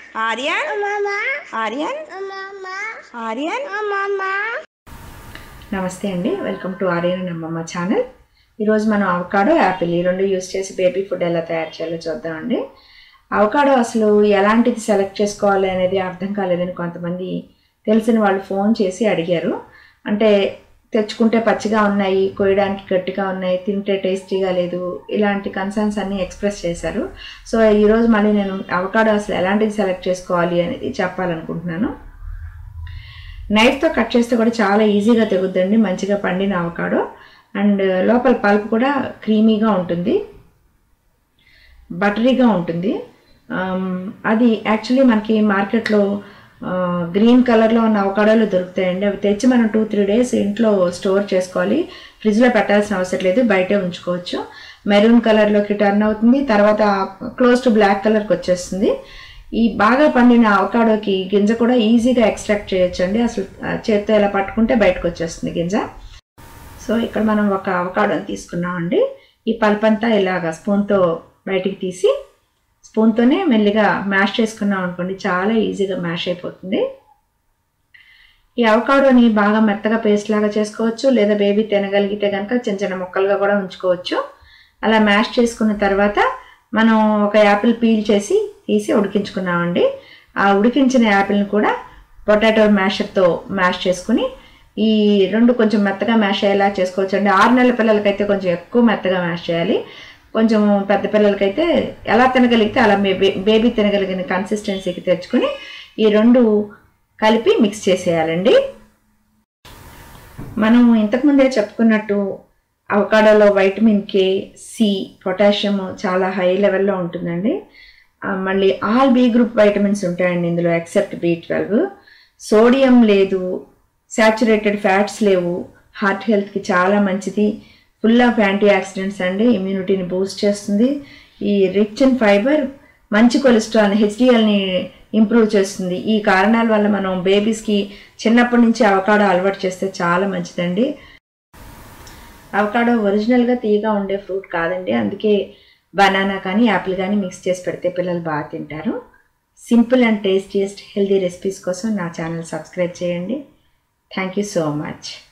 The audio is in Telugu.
ఆర్యన్ ఆర్యన్ ఆర్యన్ నమస్తే అండి వెల్కమ్ టు ఆర్యన్ అమ్మమ్మ ఛానల్ ఈరోజు మనం అవకాడో యాపిల్ ఈ రెండు యూస్ చేసి బేబీ ఫుడ్ ఎలా తయారు చేయాలో చూద్దామండి అవకాడో అసలు ఎలాంటిది సెలెక్ట్ చేసుకోవాలి అనేది అర్థం కాలేదని కొంతమంది తెలిసిన వాళ్ళు ఫోన్ చేసి అడిగారు అంటే తెచ్చుకుంటే పచ్చిగా ఉన్నాయి కోయడానికి గట్టిగా ఉన్నాయి తింటే టేస్టీగా లేదు ఇలాంటి కన్సర్న్స్ అన్నీ ఎక్స్ప్రెస్ చేశారు సో ఈరోజు మళ్ళీ నేను అవకాడో అసలు ఎలాంటిది సెలెక్ట్ చేసుకోవాలి అనేది చెప్పాలనుకుంటున్నాను నైఫ్తో కట్ చేస్తే కూడా చాలా ఈజీగా తెగుద్దండి మంచిగా పండిన అవకాడో అండ్ లోపల పల్ప్ కూడా క్రీమీగా ఉంటుంది బటరీగా ఉంటుంది ఆమ్, అది యాక్చువల్లీ మనకి మార్కెట్లో గ్రీన్ కలర్లో ఉన్న అవకాడోలు దొరుకుతాయండి అవి తెచ్చి మనం టూ త్రీ డేస్ ఇంట్లో స్టోర్ చేసుకోవాలి ఫ్రిడ్జ్లో పెట్టాల్సిన అవసరం లేదు బయటే ఉంచుకోవచ్చు మెరూన్ కలర్లోకి టర్న్ అవుతుంది తర్వాత క్లోజ్ టు బ్లాక్ కలర్కి వచ్చేస్తుంది ఈ బాగా పండిన అవకాడోకి గింజ కూడా ఈజీగా ఎక్స్ట్రాక్ట్ చేయొచ్చు అండి అసలు ఆ, చేత్తో ఇలా పట్టుకుంటే బయటకు వచ్చేస్తుంది గింజ సో ఇక్కడ మనం ఒక అవకాడోని తీసుకున్నామండి ఈ పల్ప్ అంతా ఇలాగా స్పూన్తో బయటికి తీసి స్పూన్తోనే మెల్లిగా మ్యాష్ చేసుకున్నాం అనుకోండి చాలా ఈజీగా మ్యాష్ అయిపోతుంది ఈ అవకాడోని బాగా మెత్తగా పేస్ట్ లాగా చేసుకోవచ్చు లేదా బేబీ తినగలిగితే కనుక చిన్న చిన్న ముక్కలుగా కూడా ఉంచుకోవచ్చు అలా మ్యాష్ చేసుకున్న తర్వాత మనం ఒక యాపిల్ పీల్ చేసి తీసి ఉడికించుకున్నామండి ఆ ఉడికించిన యాపిల్ని కూడా పొటాటో మ్యాషర్తో మ్యాష్ చేసుకుని ఈ రెండు కొంచెం మెత్తగా మ్యాష్ అయ్యేలా చేసుకోవచ్చు అండి ఆరు నెలల పిల్లలకైతే కొంచెం ఎక్కువ మెత్తగా మ్యాష్ చేయాలి కొంచెం పెద్ద పిల్లలకైతే ఎలా తినగలిగితే అలా బేబీ బేబీ తినగలిగిన కన్సిస్టెన్సీకి తెచ్చుకొని ఈ రెండు కలిపి మిక్స్ చేసేయాలండి మనం ఇంతకుముందే చెప్పుకున్నట్టు అవకాడోలో వైటమిన్ కే సి పొటాషియం చాలా హై లెవెల్లో ఉంటుందండి ఆ, మళ్ళీ ఆల్ బి గ్రూప్ వైటమిన్స్ ఉంటాయండి ఇందులో ఎక్సెప్ట్ బి ట్వెల్వ్ సోడియం లేదు శాచురేటెడ్ ఫ్యాట్స్ లేవు హార్ట్ హెల్త్కి చాలా మంచిది ఫుల్ ఆఫ్ యాంటీ ఆక్సిడెంట్స్ అండి ఇమ్యూనిటీని బూస్ట్ చేస్తుంది ఈ రిచ్ అండ్ ఫైబర్ మంచి కొలెస్ట్రాల్ హెచ్డిఎల్ని ఇంప్రూవ్ చేస్తుంది ఈ కారణాల వల్ల మనం బేబీస్కి చిన్నప్పటి నుంచి అవకాడో అలవాటు చేస్తే చాలా మంచిదండి అవకాడో ఒరిజినల్గా తీయగా ఉండే ఫ్రూట్ కాదండి అందుకే బనానా కానీ యాపిల్ కానీ మిక్స్ చేసి పెడితే పిల్లలు బాగా తింటారు simple and tastiest healthy recipes కోసం నా ఛానల్ సబ్స్క్రైబ్ చేయండి థ్యాంక్ యూ సో మచ్